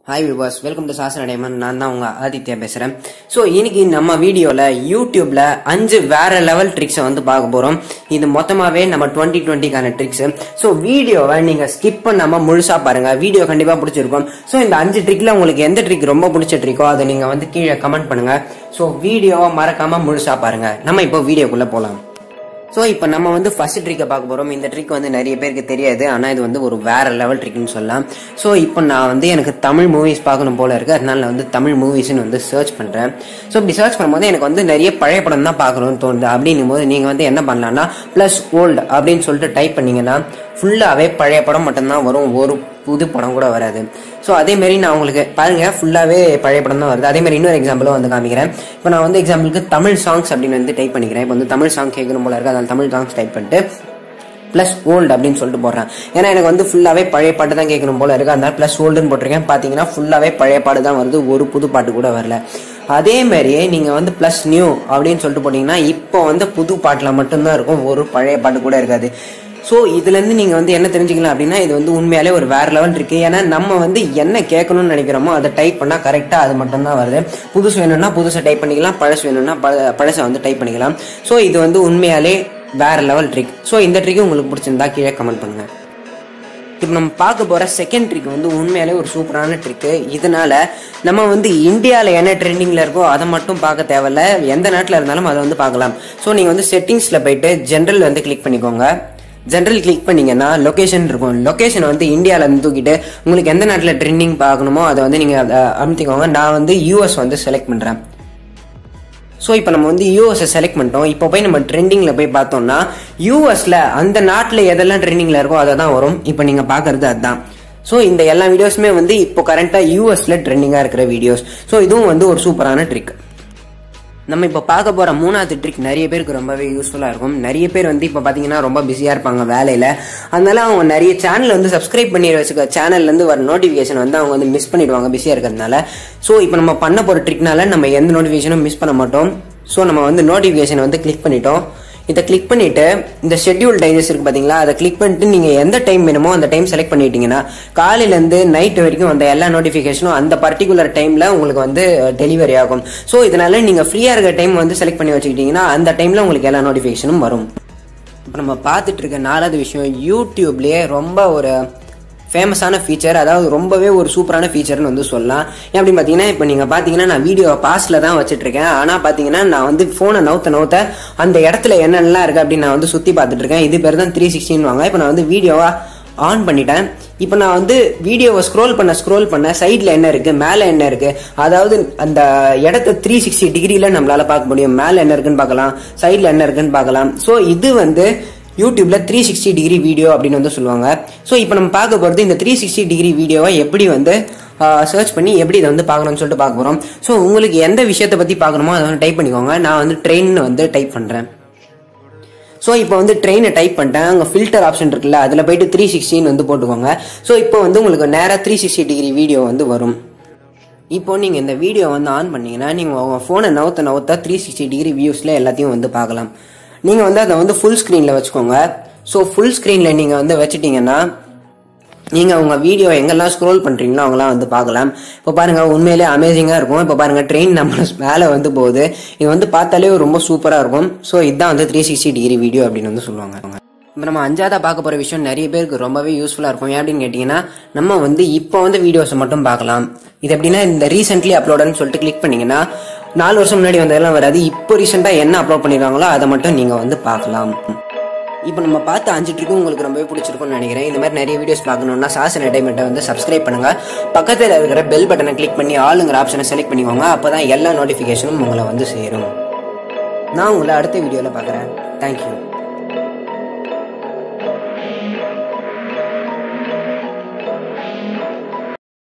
hi விவாஸ் welcome to சாசன டைமன் நான் தான் உங்க ஆதித்யா பேசுறேன் ஸோ இன்னைக்கு நம்ம வீடியோல யூடியூப்ல அஞ்சு வேற லெவல் ட்ரிக்ஸை வந்து பார்க்க போறோம் இது மொத்தமாவே நம்ம டுவெண்ட்டி டுவெண்ட்டிக்கான ட்ரிக்ஸ் ஸோ வீடியோவை நீங்க ஸ்கிப் பண்ணாம முழுசா பாருங்க வீடியோ கண்டிப்பா பிடிச்சிருக்கும் ஸோ இந்த அஞ்சு ட்ரிக்ல உங்களுக்கு எந்த ட்ரிக் ரொம்ப பிடிச்ச ட்ரிக்கோ அதை நீங்க வந்து கீழே கமெண்ட் பண்ணுங்க ஸோ வீடியோவை மறக்காம முழுசா பாருங்க நம்ம இப்போ வீடியோக்குள்ள போலாம் ஸோ இப்போ நம்ம வந்து ஃபர்ஸ்ட் ட்ரிக்கை பார்க்க போகிறோம் இந்த ட்ரிக் வந்து நிறைய பேருக்கு தெரியாது ஆனால் இது வந்து ஒரு வேற லெவல் ட்ரிக்னு சொல்லலாம் ஸோ இப்போ நான் வந்து எனக்கு தமிழ் மூவிஸ் பார்க்கணும் போல இருக்கு அதனால நான் வந்து தமிழ் மூவிஸ்னு வந்து சர்ச் பண்ணுறேன் ஸோ இப்படி சர்ச் பண்ணும்போது எனக்கு வந்து நிறைய பழைய படம் தான் பார்க்கணும்னு தோணுது அப்படின்னும் போது நீங்கள் வந்து என்ன பண்ணலாம்னா ப்ளஸ் ஓல்டு அப்படின்னு சொல்லிட்டு டைப் பண்ணீங்கன்னா ஃபுல்லாகவே பழைய படம் மட்டும்தான் வரும் ஒரு புது படம் கூட வராது ஸோ அதே மாதிரி நான் உங்களுக்கு பாருங்க ஃபுல்லாகவே பழைய படம் தான் வருது அதே மாதிரி இன்னொரு எக்ஸாம்பிளும் வந்து காமிக்கிறேன் இப்போ நான் வந்து எக்ஸாம்பிளுக்கு தமிழ் சாங்ஸ் அப்படின்னு வந்து டைப் பண்ணிக்கிறேன் இப்போ வந்து தமிழ் சாங் கேட்கணும் போல இருக்கு அதனால தமிழ் சாங்ஸ் டைப் பண்ணிட்டு ப்ளஸ் ஓல்டு அப்படின்னு சொல்லிட்டு போடுறேன் ஏன்னா எனக்கு வந்து ஃபுல்லாகவே பழைய பாட்டு தான் கேட்கணும் போல இருக்கு அதனால ப்ளஸ் ஓல்டுன்னு போட்டிருக்கேன் பார்த்தீங்கன்னா ஃபுல்லாகவே பழைய பாட்டு தான் வருது ஒரு புது பாட்டு கூட வரல அதே மாதிரியே நீங்கள் வந்து ப்ளஸ் நியூ அப்படின்னு சொல்லிட்டு போட்டிங்கன்னா இப்போ வந்து புது பாட்டில் மட்டும்தான் இருக்கும் ஒரு பழைய பாட்டு கூட இருக்காது ஸோ இதுலேருந்து நீங்கள் வந்து என்ன தெரிஞ்சுக்கலாம் அப்படின்னா இது வந்து உண்மையாலே ஒரு வேற லெவல் இருக்கு ஏன்னா நம்ம வந்து என்ன கேட்கணும்னு நினைக்கிறோமோ அதை டைப் பண்ணால் கரெக்டாக அது மட்டும்தான் வருது புதுசு வேணும்னா புதுசை டைப் பண்ணிக்கலாம் பழசு வேணும்னா பழ பழசை வந்து டைப் பண்ணிக்கலாம் ஸோ இது வந்து உண்மையாலே வேற லெவல் ட்ரிக் ஸோ இந்த ட்ரிக் உங்களுக்கு பிடிச்சிருந்தா கீழே கமெண்ட் பண்ணுங்க இப்போ நம்ம பார்க்க போகிற செகண்ட் ட்ரிக் வந்து உண்மையாலே ஒரு சூப்பரான ட்ரிக்கு இதனால நம்ம வந்து இந்தியாவில் என்ன ட்ரெண்டிங்கில் இருக்கோ அதை மட்டும் பார்க்க தேவையில்ல எந்த நாட்டில் இருந்தாலும் அதை வந்து பார்க்கலாம் ஸோ நீங்கள் வந்து செட்டிங்ஸில் போயிட்டு ஜென்ரல் வந்து கிளிக் பண்ணிக்கோங்க ஜென்ரல் கிளிக் பண்ணீங்கன்னா லொகேஷன் இருக்கும் லொகேஷன் வந்து இந்தியாவில் இருந்து தூக்கிட்டு உங்களுக்கு எந்த நாட்டில் ட்ரெண்டிங் பார்க்கணுமோ அதை வந்து நீங்கள் அமுத்திக்கோங்க நான் வந்து யூஎஸ் வந்து செலக்ட் பண்ணுறேன் ஸோ இப்போ நம்ம வந்து யூஎஸை செலக்ட் பண்ணிட்டோம் இப்போ போய் நம்ம ட்ரெண்டிங்கில் போய் பார்த்தோம்னா யூஎஸில் அந்த நாட்டில் எதெல்லாம் ட்ரெண்டிங்கில் இருக்கோ அதை தான் வரும் இப்போ நீங்கள் பார்க்கறது அதுதான் ஸோ இந்த எல்லா வீடியோஸுமே வந்து இப்போ கரண்ட்டாக யூஎஸ்ல ட்ரெண்டிங்காக இருக்கிற வீடியோஸ் ஸோ இதுவும் வந்து ஒரு சூப்பரான ட்ரிக் நம்ம இப்போ பார்க்க போகிற மூணாவது ட்ரிக் நிறைய பேருக்கு ரொம்பவே யூஸ்ஃபுல்லாக இருக்கும் நிறைய பேர் வந்து இப்போ பார்த்தீங்கன்னா ரொம்ப பிஸியாக இருப்பாங்க வேலையில் அதனால அவங்க நிறைய சேனல் வந்து சப்ஸ்கிரைப் பண்ணி வச்சுக்க சேனல்லேருந்து வர நோட்டிஃபிகேஷன் வந்து அவங்க வந்து மிஸ் பண்ணிடுவாங்க பிஸியாக இருக்கிறதுனால ஸோ இப்போ நம்ம பண்ண போகிற ட்ரிக்னால நம்ம எந்த நோட்டிஃபிகேஷனும் மிஸ் பண்ண மாட்டோம் ஸோ நம்ம வந்து நோட்டிஃபிகேஷன் வந்து கிளிக் பண்ணிட்டோம் இதை கிளிக் பண்ணிட்டு இந்த ஷெட்யூல் டைஜஸ் இருக்கு பாத்தீங்களா அதை கிளிக் பண்ணிட்டு நீங்க எந்த டைம் வேணுமோ அந்த டைம் செலக்ட் பண்ணிட்டீங்கன்னா காலையில இருந்து நைட் வரைக்கும் அந்த எல்லா நோட்டிபிகேஷனும் அந்த பர்டிகுலர் டைம்ல உங்களுக்கு வந்து டெலிவரி ஆகும் ஸோ இதனால நீங்க ஃப்ரீயா இருக்க டைம் வந்து செலக்ட் பண்ணி வச்சுக்கிட்டீங்கன்னா அந்த டைம்ல உங்களுக்கு எல்லா நோட்டிபிகேஷனும் வரும் இப்போ நம்ம பார்த்துட்டு இருக்க நாலாவது விஷயம் யூடியூப்லயே ரொம்ப ஒரு ஃபேமஸான ஃபீச்சர் அதாவது ரொம்பவே ஒரு சூப்பரான ஃபீச்சர்னு வந்து சொல்லலாம் எப்படி பார்த்தீங்கன்னா இப்போ நீங்கள் பார்த்தீங்கன்னா நான் வீடியோ பாஸ்ல தான் வச்சுட்டு இருக்கேன் ஆனால் பார்த்தீங்கன்னா நான் வந்து ஃபோனை நவுத்த நவுத்த அந்த இடத்துல என்னென்னலாம் இருக்கு அப்படின்னு நான் வந்து சுற்றி பார்த்துட்டு இருக்கேன் இது பேர் தான் த்ரீ சிக்ஸ்டின்னு வாங்க இப்போ நான் வந்து வீடியோவா ஆன் பண்ணிட்டேன் இப்போ நான் வந்து வீடியோவை ஸ்க்ரோல் பண்ண ஸ்க்ரோல் பண்ண சைடில் என்ன இருக்கு மேலே என்ன இருக்கு அதாவது அந்த இடத்த த்ரீ சிக்ஸ்டி டிகிரியில் நம்மளால பார்க்க முடியும் மேலே என்ன இருக்குன்னு பார்க்கலாம் சைடில் என்ன இருக்குன்னு பார்க்கலாம் ஸோ இது வந்து யூடியூப்ல த்ரீ சிக்ஸ்டி டிகிரி வீடியோ அப்படின்னு வந்து சொல்லுவாங்க ஸோ இப்போ நம்ம பார்க்க போகிறது இந்த த்ரீ சிக்ஸ்டி டிகிரி வீடியோவை எப்படி வந்து சர்ச் பண்ணி எப்படி இதை வந்து பார்க்கணும்னு சொல்லிட்டு பார்க்க போகிறோம் ஸோ உங்களுக்கு எந்த விஷயத்தை பற்றி பார்க்கணுமோ அதை வந்து டைப் பண்ணிக்கோங்க நான் வந்து ட்ரெயின் வந்து டைப் பண்ணுறேன் ஸோ இப்போ வந்து ட்ரெயினை டைப் பண்ணிட்டேன் அங்கே ஃபில்டர் ஆப்ஷன் இருக்குல்ல அதில் போயிட்டு த்ரீ சிக்ஸ்டின்னு வந்து போட்டுக்கோங்க ஸோ இப்போ வந்து உங்களுக்கு நேராக த்ரீ சிக்ஸ்டி டிகிரி வீடியோ வந்து வரும் இப்போ நீங்கள் இந்த வீடியோ வந்து ஆன் பண்ணீங்கன்னா நீங்கள் உங்கள் ஃபோனை நவுத்த நவுத்த த்ரீ சிக்ஸ்டி டிகிரி வியூஸில் எல்லாத்தையும் வந்து பார்க்கலாம் நீங்கள் வந்து அதை வந்து ஃபுல் ஸ்க்ரீனில் வச்சுக்கோங்க ஸோ ஃபுல் ஸ்க்ரீனில் நீங்கள் வந்து வச்சுட்டீங்கன்னா நீங்கள் உங்கள் வீடியோ எங்கெல்லாம் ஸ்க்ரோல் பண்ணுறீங்களோ அவங்களாம் வந்து பார்க்கலாம் இப்போ பாருங்கள் உண்மையிலே அமேசிங்காக இருக்கும் இப்போ பாருங்கள் ட்ரெயின் நம்ம மேலே வந்து போகுது இது வந்து பார்த்தாலே ரொம்ப சூப்பராக இருக்கும் ஸோ இதுதான் வந்து த்ரீ சிக்ஸ்டி டிகிரி வீடியோ அப்படின்னு வந்து சொல்லுவாங்க இப்போ நம்ம அஞ்சாவதா பார்க்க போகிற விஷயம் நிறைய பேருக்கு ரொம்பவே யூஸ்ஃபுல்லாக இருக்கும் ஏன் அப்படின்னு கேட்டிங்கன்னா நம்ம வந்து இப்போ வந்து வீடியோஸை மட்டும் பார்க்கலாம் இது எப்படின்னா இந்த ரீசென்ட்லி அப்லோடுன்னு சொல்லிட்டு கிளிக் பண்ணீங்கன்னா நாலு வருஷம் முன்னாடி வந்ததெல்லாம் வராது இப்போ ரீசெண்டாக என்ன அப்லோட் பண்ணிடுவாங்களோ அதை மட்டும் நீங்கள் வந்து பார்க்கலாம் இப்போ நம்ம பார்த்த அஞ்சு ட்ரிக்கும் உங்களுக்கு ரொம்பவே பிடிச்சிருக்கும்னு நினைக்கிறேன் இந்த மாதிரி நிறைய வீடியோஸ் பார்க்கணும்னா சாஸ் என்டர்டைன்மெண்ட்டை வந்து சப்ஸ்கிரைப் பண்ணுங்க பக்கத்தில் இருக்கிற பெல் பட்டனை கிளிக் பண்ணி ஆளுங்கிற ஆப்ஷனை செலக்ட் பண்ணிக்கோங்க அப்போ தான் எல்லா நோட்டிஃபிகேஷனும் உங்களை வந்து சேரும் நான் உங்களை அடுத்த வீடியோவில் பார்க்குறேன் தேங்க்யூ